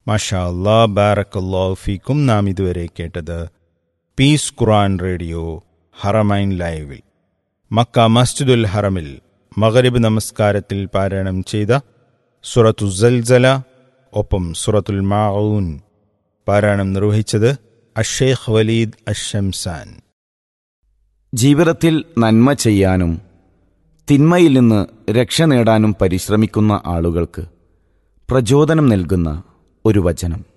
മാഷാ അല്ലാ ബാറക്കല്ലാ ഫീക്കും നാം ഇതുവരെ കേട്ടത് പീസ് ഖുറാൻ റേഡിയോ ഹറമൈൻ ലൈവിൽ മക്ക മസ്ജിദുൽ ഹറമിൽ മഗരിബ് നമസ്കാരത്തിൽ പാരായണം ചെയ്ത സുറത്തു സൽസല ഒപ്പം സുറത്തുൽ മാഊൻ പാരായണം നിർവഹിച്ചത് അഷേഖ് വലീദ് അഷംസാൻ ജീവിതത്തിൽ നന്മ ചെയ്യാനും തിന്മയിൽ നിന്ന് രക്ഷ നേടാനും പരിശ്രമിക്കുന്ന ആളുകൾക്ക് പ്രചോദനം നൽകുന്ന ഒരു വചനം